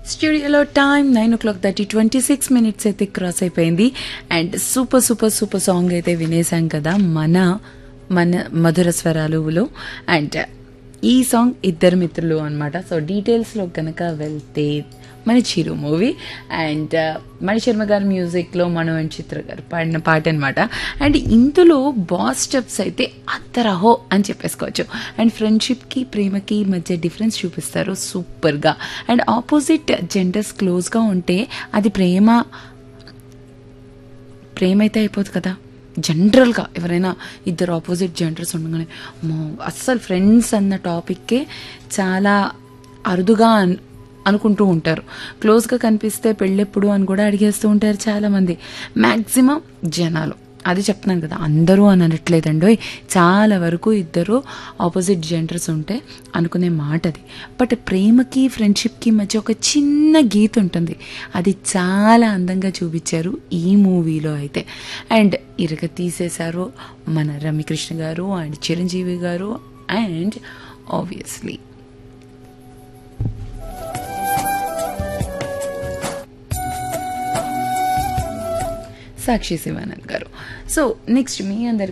స్టూడియోలో time nine o'clock thirty twenty six minutes అయితే cross అయిపోయింది and super super super song అయితే వినేసాం కదా మన మన మధుర స్వరాలులో అండ్ ఈ సాంగ్ ఇద్దరు మిత్రులు అనమాట సో డీటెయిల్స్లో కనుక వెళ్తే మన చిరు మూవీ అండ్ మణి శర్మ గారి మ్యూజిక్లో మనం అండ్ చిత్ర గారు పాడిన పాట అనమాట అండ్ ఇందులో బాస్ స్టెప్స్ అయితే అద్దరహో అని చెప్పేసుకోవచ్చు అండ్ ఫ్రెండ్షిప్కి ప్రేమకి మధ్య డిఫరెన్స్ చూపిస్తారు సూపర్గా అండ్ ఆపోజిట్ జెండర్స్ క్లోజ్గా ఉంటే అది ప్రేమ ప్రేమ అయితే అయిపోదు కదా జనరల్గా ఎవరైనా ఇద్దరు ఆపోజిట్ జెండర్స్ ఉండగానే అమ్మో, అస్సలు ఫ్రెండ్స్ అన్న టాపిక్కే చాలా అరుదుగా అన్- అనుకుంటూ ఉంటారు క్లోజ్గా కనిపిస్తే పెళ్ళెప్పుడు అని కూడా అడిగేస్తూ ఉంటారు చాలామంది మ్యాక్సిమం జనాలు అది చెప్తున్నాను కదా అందరూ అని అనట్లేదండి చాలా వరకు ఇద్దరు ఆపోజిట్ జెండర్స్ ఉంటే అనుకునే మాట అది బట్ ప్రేమకి ఫ్రెండ్షిప్కి మధ్య ఒక చిన్న గీత ఉంటుంది అది చాలా అందంగా చూపించారు ఈ మూవీలో అయితే అండ్ ఇరగ తీసేశారు మన రమ్యకృష్ణ గారు అండ్ చిరంజీవి గారు అండ్ ఆబ్వియస్లీ సాక్షి శివానంద్ గారు సో నెక్స్ట్ మీ అందరి